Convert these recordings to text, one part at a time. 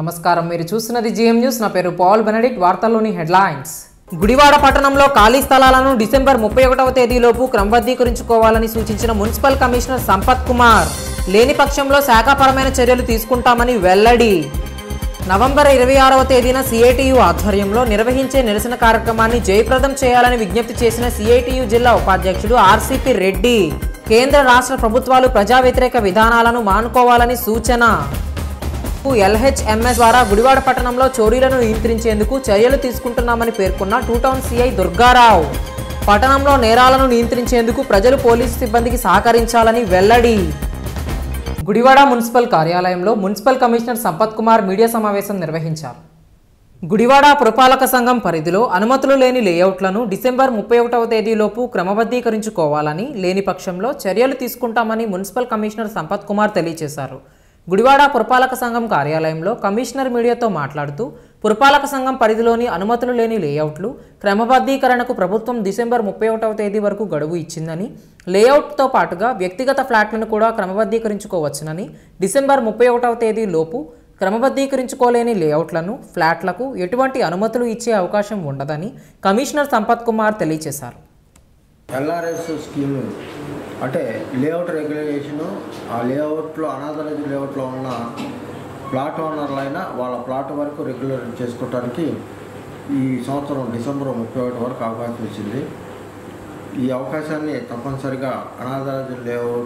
నమస్కారం మీరు చూస్తున్నది జిఎం న్యూస్ నా పేరు పాల్ బెనడిక్ట్ వార్తల్లోని హెడ్లైన్స్ గుడివాడ పట్టణంలో ఖాళీ స్థలాలను డిసెంబర్ ముప్పై ఒకటవ తేదీలోపు క్రమబద్ధీకరించుకోవాలని సూచించిన మున్సిపల్ కమిషనర్ సంపత్ కుమార్ లేని పక్షంలో శాఖాపరమైన చర్యలు తీసుకుంటామని వెల్లడి నవంబర్ ఇరవై ఆరవ తేదీన సిఐటియు ఆధ్వర్యంలో నిర్వహించే నిరసన కార్యక్రమాన్ని జయప్రదం చేయాలని విజ్ఞప్తి చేసిన సిఐటియు జిల్లా ఉపాధ్యక్షుడు ఆర్సిపి రెడ్డి కేంద్ర రాష్ట్ర ప్రభుత్వాలు ప్రజా వ్యతిరేక విధానాలను మానుకోవాలని సూచన ఎల్హెచ్ఎంఎస్ ద్వారా గుడివాడ పట్టణంలో చోరీలను నియంత్రించేందుకు చర్యలు తీసుకుంటున్నామని పేర్కొన్న టూ టౌన్ సిఐ దుర్గారావు పట్టణంలో నేరాలను నియంత్రించేందుకు ప్రజలు పోలీసు సిబ్బందికి సహకరించాలని వెల్లడి గుడివాడ మున్సిపల్ కార్యాలయంలో municipal commissioner Sampath Kumar media సమావేశం నిర్వహించారు గుడివాడ పురపాలక సంఘం పరిధిలో అనుమతులు లేని లేఅవుట్లను డిసెంబర్ ముప్పై ఒకటవ తేదీలోపు క్రమబద్ధీకరించుకోవాలని లేని పక్షంలో చర్యలు తీసుకుంటామని మున్సిపల్ కమిషనర్ సంపత్ కుమార్ తెలియజేశారు గుడివాడ పురపాలక సంఘం కార్యాలయంలో కమిషనర్ మీడియాతో మాట్లాడుతూ పురపాలక సంఘం పరిధిలోని అనుమతులు లేని లేఅవుట్లు క్రమబద్ధీకరణకు ప్రభుత్వం డిసెంబర్ ముప్పై ఒకటవ తేదీ వరకు గడువు ఇచ్చిందని లేఅవుట్తో పాటుగా వ్యక్తిగత ఫ్లాట్లను కూడా క్రమబద్ధీకరించుకోవచ్చునని డిసెంబర్ ముప్పై ఒకటవ తేదీ లోపు క్రమబద్ధీకరించుకోలేని లేఅవుట్లను ఫ్లాట్లకు ఎటువంటి అనుమతులు ఇచ్చే అవకాశం ఉండదని కమిషనర్ సంపత్ కుమార్ తెలియజేశారు ఎల్ఆర్ఎస్ స్కీమ్ అంటే లేఅవుట్ రెగ్యులేషను ఆ లేఅవుట్లో అనాథరైజ్ లేఅవుట్లో ఉన్న ప్లాట్ ఓనర్లైనా వాళ్ళ ప్లాట్ వరకు రెగ్యులర్ చేసుకోవడానికి ఈ సంవత్సరం డిసెంబర్ ముప్పై ఒకటి వరకు అవకాశం ఇచ్చింది ఈ అవకాశాన్ని తప్పనిసరిగా అనాథరైజ్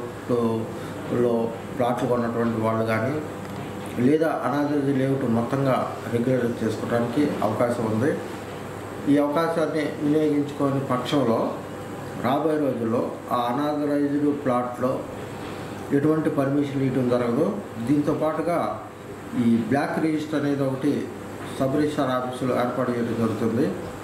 లేఅవుట్లో ప్లాట్లు కొన్నటువంటి వాళ్ళు కానీ లేదా అనాథరైజ్ లేఅవుట్ మొత్తంగా రెగ్యులర్ చేసుకోవడానికి అవకాశం ఉంది ఈ అవకాశాన్ని వినియోగించుకోని పక్షంలో రాబోయే రోజుల్లో ఆ అనాథరైజ్డ్ ప్లాట్లో ఎటువంటి పర్మిషన్ ఇవ్వడం జరగదు దీంతో పాటుగా ఈ బ్లాక్ రిజిస్టర్ అనేది ఒకటి సబ్ రిజిస్టర్ ఆఫీసులో ఏర్పాటు చేయడం జరుగుతుంది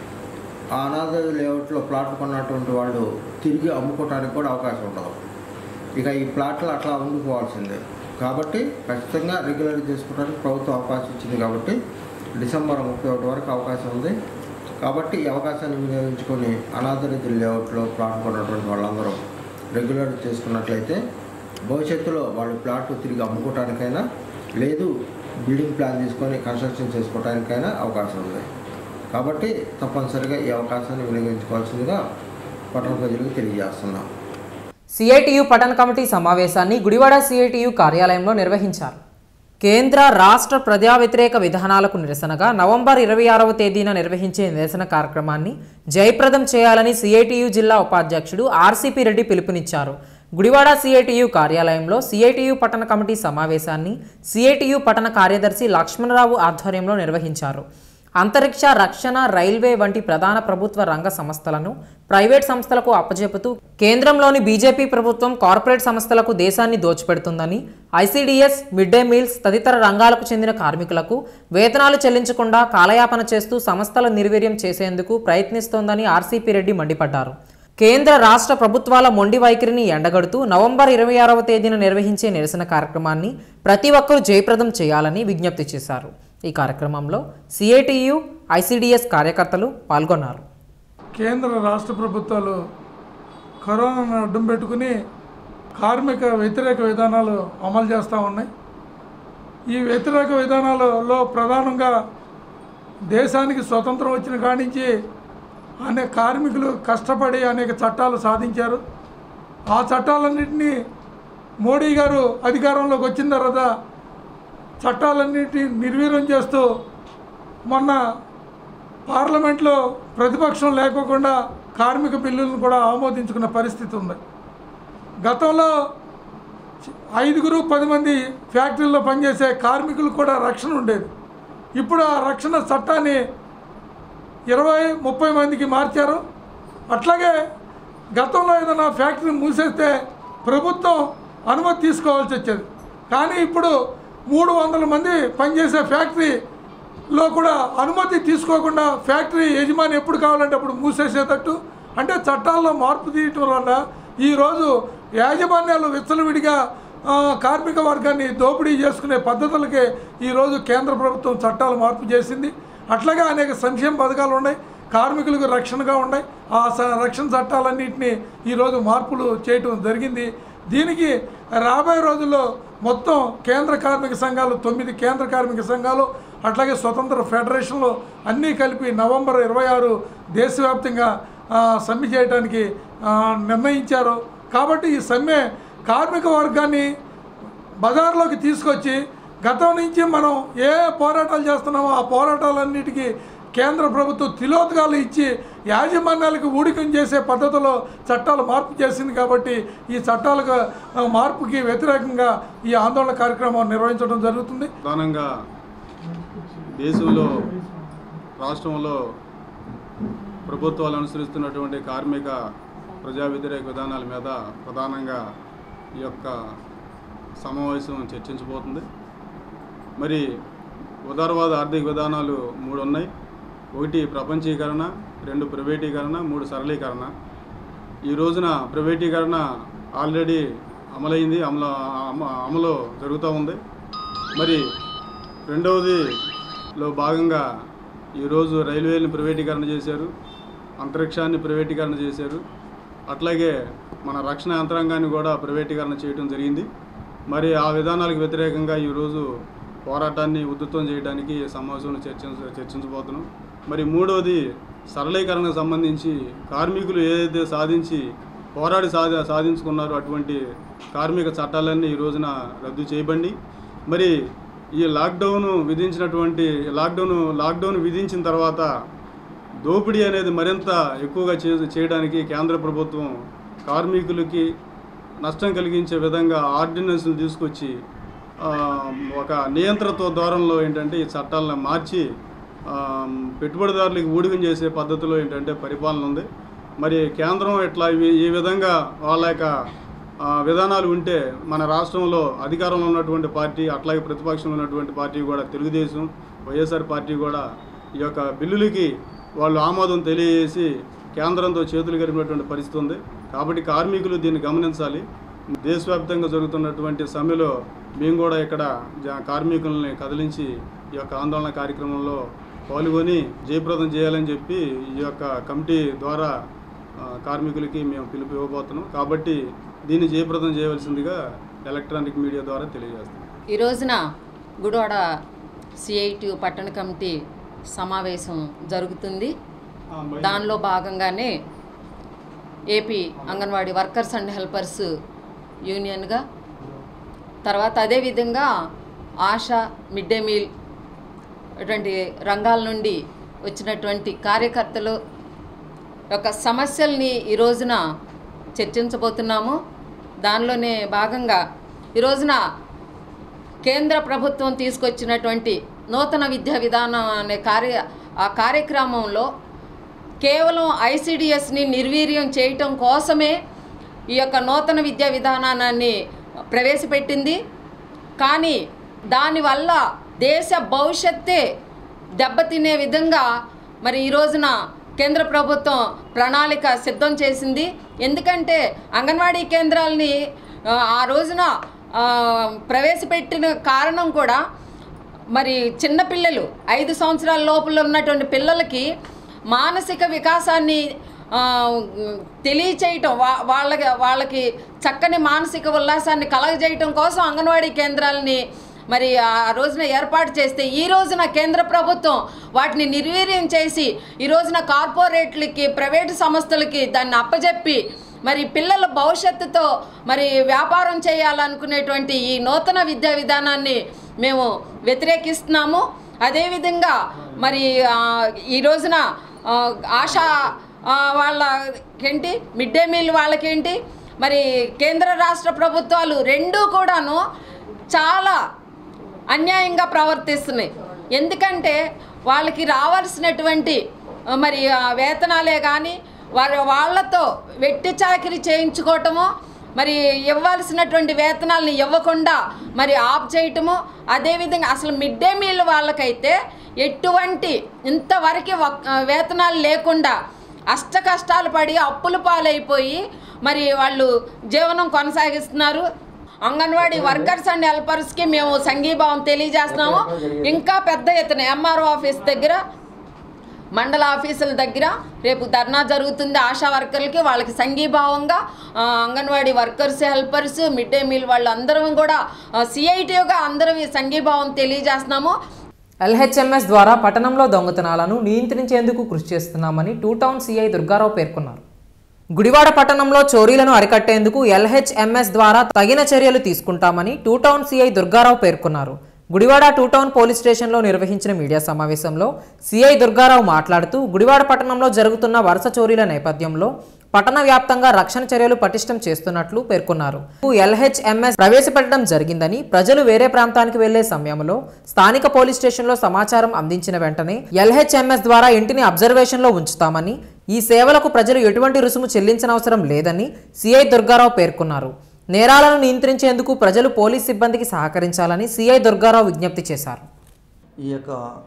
ఆ అనాథ లేఅవుట్లో ప్లాట్లు కొన్నటువంటి వాళ్ళు తిరిగి అమ్ముకోవడానికి కూడా అవకాశం ఉండదు ఇక ఈ ప్లాట్లు అట్లా ఉండిపోవాల్సిందే కాబట్టి ఖచ్చితంగా రెగ్యులర్ చేసుకోవడానికి ప్రభుత్వం అవకాశం ఇచ్చింది కాబట్టి డిసెంబర్ ముప్పై ఒకటి వరకు అవకాశం ఉంది కాబట్టి ఈ అవకాశాన్ని వినియోగించుకొని అనాథరిత లేఅవుట్లో ప్లాట్ కొన్నటువంటి వాళ్ళందరూ రెగ్యులర్ చేసుకున్నట్లయితే భవిష్యత్తులో వాళ్ళు ప్లాట్ తిరిగి అమ్ముకోవటానికైనా లేదు బిల్డింగ్ ప్లాన్ తీసుకొని కన్స్ట్రక్షన్ చేసుకోవడానికైనా అవకాశం ఉంది కాబట్టి తప్పనిసరిగా ఈ అవకాశాన్ని వినియోగించుకోవాల్సిందిగా పట్టణ ప్రజలకు తెలియజేస్తున్నాం సిఐటియు పట్టణ కమిటీ సమావేశాన్ని గుడివాడ సిఐటియు కార్యాలయంలో నిర్వహించారు కేంద్ర రాష్ట్ర ప్రజా వ్యతిరేక విధానాలకు నిరసనగా నవంబర్ ఇరవై ఆరవ తేదీన నిర్వహించే నిరసన కార్యక్రమాన్ని జయప్రదం చేయాలని సిఐటియు జిల్లా ఉపాధ్యక్షుడు ఆర్సిపి రెడ్డి పిలుపునిచ్చారు గుడివాడ సిఐటియు కార్యాలయంలో సిఐటియు పట్టణ కమిటీ సమావేశాన్ని సిఐటియు పట్టణ కార్యదర్శి లక్ష్మణరావు ఆధ్వర్యంలో నిర్వహించారు అంతరిక్ష రక్షణ రైల్వే వంటి ప్రధాన ప్రభుత్వ రంగ సంస్థలను ప్రైవేట్ సంస్థలకు అప్పజెపుతూ కేంద్రంలోని బీజేపీ ప్రభుత్వం కార్పొరేట్ సంస్థలకు దేశాన్ని దోచిపెడుతుందని ఐసీడీఎస్ మిడ్ డే మీల్స్ తదితర రంగాలకు చెందిన కార్మికులకు వేతనాలు చెల్లించకుండా కాలయాపన చేస్తూ సంస్థల నిర్వీర్యం చేసేందుకు ప్రయత్నిస్తోందని ఆర్సీపీ రెడ్డి మండిపడ్డారు కేంద్ర రాష్ట్ర ప్రభుత్వాల మొండి వైఖరిని ఎండగడుతూ నవంబర్ ఇరవై ఆరవ తేదీన నిర్వహించే నిరసన కార్యక్రమాన్ని ప్రతి ఒక్కరూ జయప్రదం చేయాలని విజ్ఞప్తి చేశారు ఈ కార్యక్రమంలో సిఐటియు ఐసిడిఎస్ కార్యకర్తలు పాల్గొన్నారు కేంద్ర రాష్ట్ర ప్రభుత్వాలు కరోనాను అడ్డం పెట్టుకుని కార్మిక వ్యతిరేక విధానాలు అమలు చేస్తూ ఉన్నాయి ఈ వ్యతిరేక విధానాలలో ప్రధానంగా దేశానికి స్వతంత్రం వచ్చిన కాడి నుంచి అనేక కార్మికులు కష్టపడి అనేక చట్టాలు సాధించారు ఆ చట్టాలన్నింటినీ మోడీ గారు అధికారంలోకి వచ్చిన తర్వాత చట్టాలన్నింటినీ నిర్వీర్యం చేస్తూ మొన్న పార్లమెంట్లో ప్రతిపక్షం లేకోకుండా కార్మిక బిల్లులను కూడా ఆమోదించుకున్న పరిస్థితి ఉంది గతంలో ఐదుగురు పది మంది ఫ్యాక్టరీల్లో పనిచేసే కార్మికులు కూడా రక్షణ ఉండేది ఇప్పుడు ఆ రక్షణ చట్టాన్ని ఇరవై ముప్పై మందికి మార్చారు అట్లాగే గతంలో ఏదైనా ఫ్యాక్టరీ మూసేస్తే ప్రభుత్వం అనుమతి తీసుకోవాల్సి వచ్చేది కానీ ఇప్పుడు మూడు వందల మంది పనిచేసే ఫ్యాక్టరీలో కూడా అనుమతి తీసుకోకుండా ఫ్యాక్టరీ యజమాని ఎప్పుడు కావాలంటే అప్పుడు మూసేసేటట్టు అంటే చట్టాల్లో మార్పు తీయటం వల్ల ఈరోజు యాజమాన్యాలు విచ్చలవిడిగా ఆ, కార్మిక వర్గాన్ని దోపిడీ చేసుకునే పద్ధతులకే ఈరోజు కేంద్ర ప్రభుత్వం చట్టాలు మార్పు చేసింది అట్లాగే అనేక సంక్షేమ పథకాలు ఉన్నాయి కార్మికులకు రక్షణగా ఉన్నాయి ఆ స- రక్షణ చట్టాలన్నింటినీ ఈరోజు మార్పులు చేయటం జరిగింది దీనికి రాబోయే రోజుల్లో మొత్తం కేంద్ర కార్మిక సంఘాలు తొమ్మిది కేంద్ర కార్మిక సంఘాలు అట్లాగే స్వతంత్ర ఫెడరేషన్లో అన్నీ కలిపి నవంబర్ ఇరవై ఆరు దేశవ్యాప్తంగా ఆ, సమ్మె చేయడానికి ఆ, నిర్ణయించారు కాబట్టి ఈ సమ్మె కార్మిక వర్గాన్ని బజార్లోకి తీసుకొచ్చి గతం నుంచి మనం ఏ పోరాటాలు చేస్తున్నామో ఆ పోరాటాలన్నిటికీ కేంద్ర ప్రభుత్వం తిలోదకాలు ఇచ్చి యాజమాన్యాలకు ఊడికం చేసే పద్ధతిలో చట్టాలు మార్పు చేసింది కాబట్టి ఈ చట్టాలకు ఆ, మార్పుకి వ్యతిరేకంగా ఈ ఆందోళన కార్యక్రమం నిర్వహించడం జరుగుతుంది ప్రధానంగా దేశంలో రాష్ట్రంలో ప్రభుత్వాలు అనుసరిస్తున్నటువంటి కార్మిక ప్రజా వ్యతిరేక విధానాల మీద ప్రధానంగా ఈ యొక్క సమావేశం చర్చించబోతుంది మరి ఉదారవాద ఆర్థిక విధానాలు మూడు ఉన్నాయి ఒకటి ప్రపంచీకరణ రెండు ప్రైవేటీకరణ మూడు సరళీకరణ ఈ రోజున ప్రైవేటీకరణ ఆల్రెడీ అమలైంది అమలు అమ- అమలు జరుగుతూ ఉంది మరి రెండవదిలో భాగంగా ఈరోజు రైల్వేలను ప్రైవేటీకరణ చేశారు అంతరిక్షాన్ని ప్రైవేటీకరణ చేశారు అట్లాగే మన రక్షణ యంత్రాంగాన్ని కూడా ప్రైవేటీకరణ చేయడం జరిగింది మరి ఆ విధానాలకు వ్యతిరేకంగా ఈరోజు పోరాటాన్ని ఉధృతం చేయడానికి ఈ సమావేశంలో చర్చించ చర్చించబోతున్నాం మరి మూడవది సరళీకరణకు సంబంధించి కార్మికులు ఏదైతే సాధించి పోరాడి సాధి సాధించుకున్నారో అటువంటి కార్మిక చట్టాలన్నీ ఈ రోజున రద్దు చేయబండి మరి ఈ లాక్డౌన్ విధించినటువంటి లాక్డౌన్ లాక్డౌన్ విధించిన తర్వాత దోపిడీ అనేది మరింత ఎక్కువగా చే చేయడానికి కేంద్ర ప్రభుత్వం కార్మికులకి నష్టం కలిగించే విధంగా ఆర్డినెన్స్లు తీసుకొచ్చి ఆ, ఒక నియంత్రణతో దూరంలో ఏంటంటే ఈ చట్టాలను మార్చి ఆ, పెట్టుబడిదారులకు ఊడిగం చేసే పద్ధతిలో ఏంటంటే పరిపాలన ఉంది మరి కేంద్రం ఇట్లా ఈ- ఈ విధంగా వాళ్ళ యొక్క ఆ, విధానాలు ఉంటే మన రాష్ట్రంలో అధికారంలో ఉన్నటువంటి పార్టీ అట్లాగే ప్రతిపక్షంలో ఉన్నటువంటి పార్టీ కూడా తెలుగుదేశం వైఎస్ఆర్ పార్టీ కూడా ఈ యొక్క బిల్లులకి వాళ్ళు ఆమోదం తెలియజేసి కేంద్రంతో చేతులు గడిపినటువంటి పరిస్థితి ఉంది కాబట్టి కార్మికులు దీన్ని గమనించాలి దేశవ్యాప్తంగా జరుగుతున్నటువంటి సమ్మెలో మేము కూడా ఇక్కడ జ- కార్మికుల్ని కదిలించి ఈ యొక్క ఆందోళన కార్యక్రమంలో పాల్గొని జయప్రదం చేయాలని చెప్పి ఈ యొక్క కమిటీ ద్వారా ఆ, కార్మికులకి మేము పిలుపు ఇవ్వబోతున్నాం కాబట్టి దీన్ని జయప్రదం చేయవలసిందిగా ఎలక్ట్రానిక్ మీడియా ద్వారా తెలియజేస్తాం ఈ రోజున గుడివాడ సిఐటి పట్టణ కమిటీ సమావేశం జరుగుతుంది దానిలో భాగంగానే AP anganwadi workers and helpers యూనియన్గా తర్వాత అదేవిధంగా ఆశా మిడ్ డే మీల్ ఇటువంటి రంగాల నుండి వచ్చినటువంటి కార్యకర్తలు యొక్క సమస్యల్ని ఈ రోజున చర్చించబోతున్నాము దానిలోనే భాగంగా ఈ రోజున కేంద్ర ప్రభుత్వం తీసుకొచ్చినటువంటి నూతన విద్యా విధానం అనే కార్య ఆ కార్యక్రమంలో కేవలం ఐసిడిఎస్ని నిర్వీర్యం చేయటం కోసమే ఈ యొక్క నూతన విద్యా విధానాన్ని ప్రవేశపెట్టింది కానీ దానివల్ల దేశ భవిష్యత్తే దెబ్బతినే విధంగా మరి ఈ రోజున కేంద్ర ప్రభుత్వం ప్రణాళిక సిద్ధం చేసింది ఎందుకంటే అంగన్వాడీ కేంద్రాలని ఆ, ఆ రోజున ఆ, ప్రవేశపెట్టిన కారణం కూడా మరి చిన్నపిల్లలు ఐదు సంవత్సరాల లోపల ఉన్నటువంటి పిల్లలకి మానసిక వికాసాన్ని ఆ, తెలియచేయటం వా వాళ్ళకి వాళ్ళకి చక్కని మానసిక ఉల్లాసాన్ని కలగజేయటం కోసం అంగన్వాడీ కేంద్రాలని మరి ఆ రోజున ఏర్పాటు చేస్తే ఈ రోజున కేంద్ర ప్రభుత్వం వాటిని నిర్వీర్యం చేసి ఈ రోజున కార్పొరేట్లకి ప్రైవేటు సంస్థలకి దాన్ని అప్పజెప్పి మరి పిల్లల భవిష్యత్తుతో మరి వ్యాపారం చేయాలనుకునేటువంటి ఈ నూతన విద్యా విధానాన్ని మేము వ్యతిరేకిస్తున్నాము అదేవిధంగా మరి ఆ, ఈ రోజున ఆ, ఆశా ఆ, వాళ్ళకేంటి మిడ్ డే మీల్ వాళ్ళకేంటి మరి కేంద్ర రాష్ట్ర ప్రభుత్వాలు రెండూ కూడాను చాలా అన్యాయంగా ప్రవర్తిస్తున్నాయి ఎందుకంటే వాళ్ళకి రావాల్సినటువంటి ఆ, మరి ఆ, వేతనాలే కానీ వారి వాళ్ళతో వెట్టి చాకిరి చేయించుకోవటము మరి ఇవ్వాల్సినటువంటి వేతనాలను ఇవ్వకుండా మరి ఆఫ్ చేయటము అదేవిధంగా అసలు మిడ్ డే మీల్ వాళ్ళకైతే ఎటువంటి ఇంతవరకు వక్- ఆ, వేతనాలు లేకుండా అష్ట కష్టాలు పడి అప్పుల పాలైపోయి మరి వాళ్ళు జీవనం కొనసాగిస్తున్నారు అంగన్వాడీ వర్కర్స్ అండ్ హెల్పర్స్కి మేము సంఘీభావం తెలియజేస్తున్నాము ఇంకా పెద్ద ఎత్తున ఎంఆర్ఓ ఆఫీస్ దగ్గర మండల ఆఫీసుల దగ్గర రేపు ధర్నా జరుగుతుంది ఆశా వర్కర్లకి వాళ్ళకి సంఘీభావంగా ఆ, anganwadi workers helpers mid day meal వాళ్ళందరం కూడా సిఐటిగా అందరం ఈ సంఘీభావం తెలియజేస్తున్నాము ఎల్హెచ్ఎంఎస్ ద్వారా పట్టణంలో దొంగతనాలను నియంత్రించేందుకు కృషి చేస్తున్నామని టూ టౌన్ సిఐ దుర్గారావు పేర్కొన్నారు గుడివాడ పట్టణంలో చోరీలను అరికట్టేందుకు ఎల్హెచ్ఎంఎస్ ద్వారా తగిన చర్యలు తీసుకుంటామని టూ టౌన్ సిఐ దుర్గారావు పేర్కొన్నారు గుడివాడ టూ టౌన్ పోలీస్ స్టేషన్లో నిర్వహించిన మీడియా సమావేశంలో సిఐ దుర్గారావు మాట్లాడుతూ గుడివాడ పట్టణంలో జరుగుతున్న వరుస చోరీల నేపథ్యంలో పట్టణ వ్యాప్తంగా రక్షణ చర్యలు పటిష్టం చేస్తున్నట్లు పేర్కొన్నారు ఎల్హెచ్ఎంఎస్ ప్రవేశపెట్టడం జరిగిందని ప్రజలు వేరే ప్రాంతానికి వెళ్లే సమయంలో స్థానిక పోలీస్ స్టేషన్లో సమాచారం అందించిన వెంటనే ఎల్హెచ్ఎంఎస్ ద్వారా ఇంటిని అబ్జర్వేషన్లో ఉంచుతామని ఈ సేవలకు ప్రజలు ఎటువంటి రుసుము చెల్లించనవసరం లేదని సిఐ దుర్గారావు పేర్కొన్నారు నేరాలను నియంత్రించేందుకు ప్రజలు పోలీస్ సిబ్బందికి సహకరించాలని సిఐ దుర్గారావు విజ్ఞప్తి చేశారు ఈ యొక్క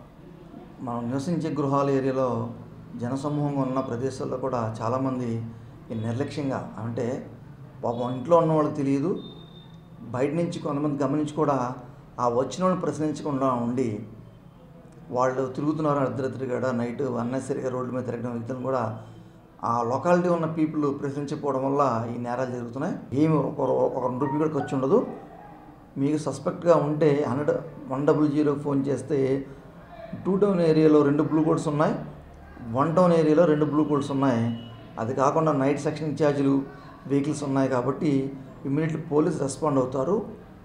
మనం నివసించే గృహాల ఏరియాలో జనసమూహంగా ఉన్న ప్రదేశాల్లో కూడా చాలామంది ఈ నిర్లక్ష్యంగా అంటే పాపం ఇంట్లో ఉన్న వాళ్ళకి తెలియదు బయట నుంచి కొంతమంది గమనించి కూడా ఆ వచ్చిన వాళ్ళని ప్రశ్నించకుండా ఉండి వాళ్ళు తిరుగుతున్నారు అర్ధరాత్రిగా నైట్ అన్నెసరిగా రోడ్ల మీద తిరగడం వ్యక్తులను కూడా ఆ లొకాలిటీ ఉన్న పీపుల్ ప్రశ్నించకపోవడం వల్ల ఈ నేరాలు జరుగుతున్నాయి ఏమి ఒక ఒక రెండు రూపాయలు కూడా ఖర్చు ఉండదు మీకు సస్పెక్ట్గా ఉంటే hundred one double zero phone చేస్తే టూ టౌన్ ఏరియాలో రెండు బ్లూ కోడ్స్ ఉన్నాయి వన్ టౌన్ ఏరియాలో రెండు బ్లూ కోడ్స్ ఉన్నాయి అది కాకుండా నైట్ సెక్షన్ ఇన్ఛార్జీలు వెహికల్స్ ఉన్నాయి కాబట్టి ఇమ్మీడియట్లీ పోలీస్ రెస్పాండ్ అవుతారు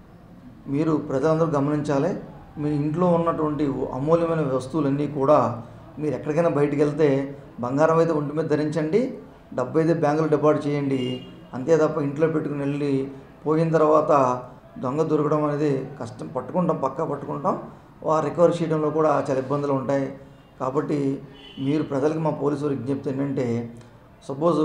మీరు ప్రజలందరూ గమనించాలి మీ ఇంట్లో ఉన్నటువంటి అమూల్యమైన వస్తువులన్నీ కూడా మీరు ఎక్కడికైనా బయటికి వెళ్తే బంగారం అయితే ఒంటి మీద ధరించండి డబ్బు అయితే బ్యాంకులో డిపాజిట్ చేయండి అంతే తప్ప ఇంట్లో పెట్టుకుని వెళ్ళి పోయిన తర్వాత దొంగ దొరకడం అనేది కష్టం పట్టుకుంటాం పక్కా పట్టుకుంటాం ఆ రికవరీ చేయడంలో కూడా చాలా ఇబ్బందులు ఉంటాయి కాబట్టి మీరు ప్రజలకు మా పోలీసు వారి విజ్ఞప్తి ఏంటంటే సపోజు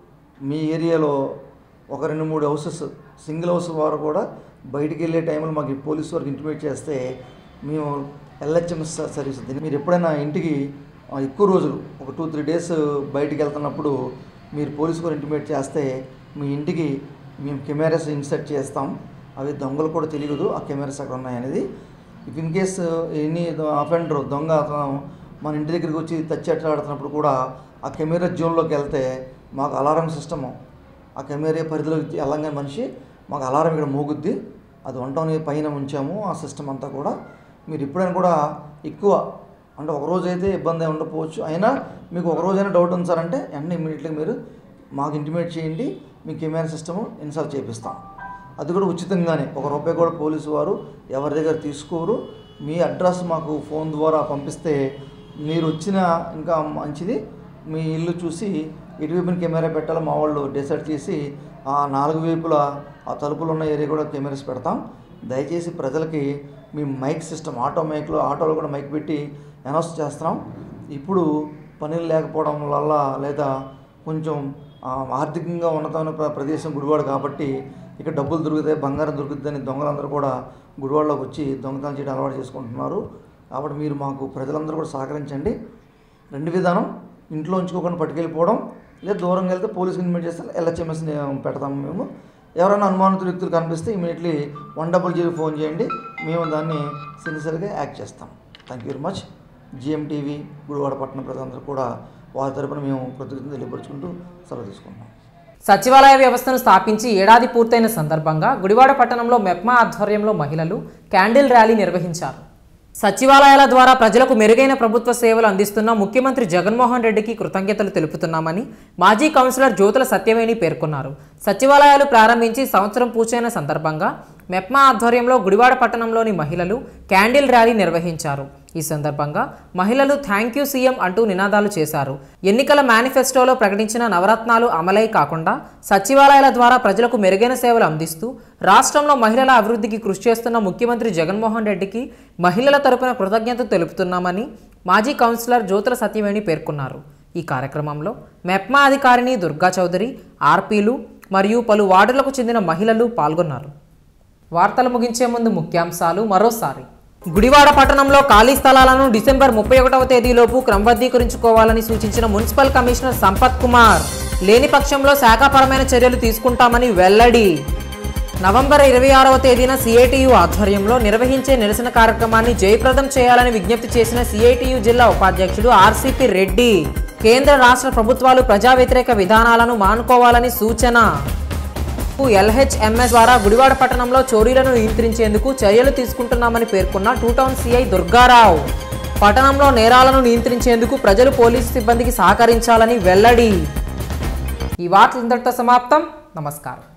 మీ ఏరియాలో ఒక రెండు మూడు హౌసెస్ సింగిల్ హౌస్ వారు కూడా బయటికి వెళ్ళే టైంలో మాకు ఈ పోలీస్ వారికి ఇంటిమేట్ చేస్తే మేము ఎల్హెచ్ఎంఎస్ సర్వీస్ ఉంది. మీరు ఎప్పుడైనా ఇంటికి ఆ, ఎక్కువ రోజులు ఒక టూ త్రీ డేస్ బయటికి వెళ్తున్నప్పుడు మీరు పోలీస్ వారు ఇంటిమేట్ చేస్తే మీ ఇంటికి మేము కెమెరాస్ ఇన్సర్ట్ చేస్తాం అవి దొంగలు కూడా తెలియదు ఆ కెమెరాస్ అక్కడ ఉన్నాయనేది if in case any offender దొంగ అతను మన ఇంటి దగ్గరికి వచ్చి తచ్చేట్లాడుతున్నప్పుడు కూడా ఆ కెమెరా జోన్లోకి వెళ్తే మాకు అలారం సిస్టము ఆ కెమెరా పరిధిలోకి వెళ్ళంగా మనిషి మాకు అలారం ఇక్కడ మోగుద్ది అది వంటని పైన ఉంచాము ఆ సిస్టమ్ అంతా కూడా మీరు ఎప్పుడైనా కూడా ఎక్కువ అంటే ఒక రోజు అయితే ఇబ్బంది ఉండకపోవచ్చు అయినా మీకు ఒక రోజైనా డౌట్ ఉంది సార్ అంటే వెంటనే ఇమీడియట్గా మీరు మాకు ఇంటిమేట్ చేయండి మీ కెమెరా సిస్టము ఇన్స్టాల్ చేపిస్తాం అది కూడా ఉచితంగానే ఒక రూపాయి కూడా పోలీసు వారు ఎవరి దగ్గర తీసుకోరు మీ అడ్రస్ మాకు ఫోన్ ద్వారా పంపిస్తే మీరు వచ్చిన ఇంకా మంచిది మీ ఇల్లు చూసి ఇటువైపున కెమెరా పెట్టాలో మా వాళ్ళు డిసైడ్ చేసి ఆ నాలుగు వైపుల ఆ తలుపులు ఉన్న ఏరియా కూడా కెమెరాస్ పెడతాం దయచేసి ప్రజలకి మీ మైక్ సిస్టమ్ ఆటో మైక్లో ఆటోలో కూడా మైక్ పెట్టి అనౌన్స్ చేస్తున్నాం ఇప్పుడు పనులు లేకపోవడం వల్ల లేదా కొంచెం ఆ, ఆర్థికంగా ఉన్నతమైన ప్ర- ప్రదేశం గుడివాడ కాబట్టి ఇక్కడ డబ్బులు దొరుకుతాయి బంగారం దొరుకుతుందని దొంగలందరూ కూడా గుడివాడలోకి వచ్చి దొంగతనం చేయడం అలవాటు చేసుకుంటున్నారు కాబట్టి మీరు మాకు ప్రజలందరూ కూడా సహకరించండి రెండు విధానం ఇంట్లో ఉంచుకోకుండా పట్టుకెళ్ళిపోవడం లేదా దూరంగా వెళ్తే పోలీస్ ఇన్వైట్ చేస్తే ఎల్హెచ్ఎంఎస్ పెడతాము మేము ఎవరైనా అనుమానిత వ్యక్తులు కనిపిస్తే immediately one double zero phone చేయండి మేము దాన్ని సిన్సియర్గా యాక్ట్ చేస్తాం thank you very much GMTV Gudivada పట్టణ ప్రజలందరూ కూడా వారి తరపున మేము కృతజ్ఞతలు తెలియపరుచుకుంటూ సెలవు తీసుకుంటున్నాం సచివాలయ వ్యవస్థను స్థాపించి ఏడాది పూర్తయిన సందర్భంగా గుడివాడ పట్టణంలో మెప్మా ఆధ్వర్యంలో మహిళలు క్యాండిల్ ర్యాలీ నిర్వహించారు సచివాలయాల ద్వారా ప్రజలకు మెరుగైన ప్రభుత్వ సేవలు అందిస్తున్న ముఖ్యమంత్రి జగన్మోహన్ రెడ్డికి కృతజ్ఞతలు తెలుపుతున్నామని మాజీ కౌన్సిలర్ జ్యోతుల సత్యవేణి పేర్కొన్నారు సచివాలయాలు ప్రారంభించి సంవత్సరం పూర్తయిన సందర్భంగా మెప్మా ఆధ్వర్యంలో గుడివాడ పట్టణంలోని మహిళలు క్యాండిల్ ర్యాలీ నిర్వహించారు ఈ సందర్భంగా మహిళలు థ్యాంక్ యూ సీఎం అంటూ నినాదాలు చేశారు ఎన్నికల మేనిఫెస్టోలో ప్రకటించిన నవరత్నాలు అమలై కాకుండా సచివాలయాల ద్వారా ప్రజలకు మెరుగైన సేవలు అందిస్తూ రాష్ట్రంలో మహిళల అభివృద్ధికి కృషి చేస్తున్న ముఖ్యమంత్రి జగన్మోహన్ రెడ్డికి మహిళల తరపున కృతజ్ఞతలు తెలుపుతున్నామని మాజీ కౌన్సిలర్ జ్యోతుల సత్యవేణి పేర్కొన్నారు ఈ కార్యక్రమంలో మెప్మా అధికారిని దుర్గా చౌదరి ఆర్పీలు మరియు పలు వార్డులకు చెందిన మహిళలు పాల్గొన్నారు వార్తలు ముగించే ముందు ముఖ్యాంశాలు మరోసారి గుడివాడ పట్టణంలో ఖాళీ స్థలాలను డిసెంబర్ ముప్పై ఒకటవ తేదీలోపు క్రమబద్ధీకరించుకోవాలని సూచించిన మున్సిపల్ కమిషనర్ సంపత్ కుమార్ లేని పక్షంలో శాఖాపరమైన చర్యలు తీసుకుంటామని వెల్లడి నవంబర్ ఇరవై ఆరవ తేదీన సిఐటియు ఆధ్వర్యంలో నిర్వహించే నిరసన కార్యక్రమాన్ని జయప్రదం చేయాలని విజ్ఞప్తి చేసిన సిఐటియు జిల్లా ఉపాధ్యక్షుడు ఆర్సిపి రెడ్డి కేంద్ర రాష్ట్ర ప్రభుత్వాలు ప్రజా వ్యతిరేక విధానాలను మానుకోవాలని సూచన ఎల్హెచ్ఎంఎస్ ద్వారా గుడివాడ పట్టణంలో చోరీలను నియంత్రించేందుకు చర్యలు తీసుకుంటున్నామని పేర్కొన్న టూ టౌన్ సిఐ దుర్గారావు పట్టణంలో నేరాలను నియంత్రించేందుకు ప్రజలు పోలీసు సిబ్బందికి సహకరించాలని వెల్లడి ఈ వార్తలు ఇంతటితో సమాప్తం నమస్కారం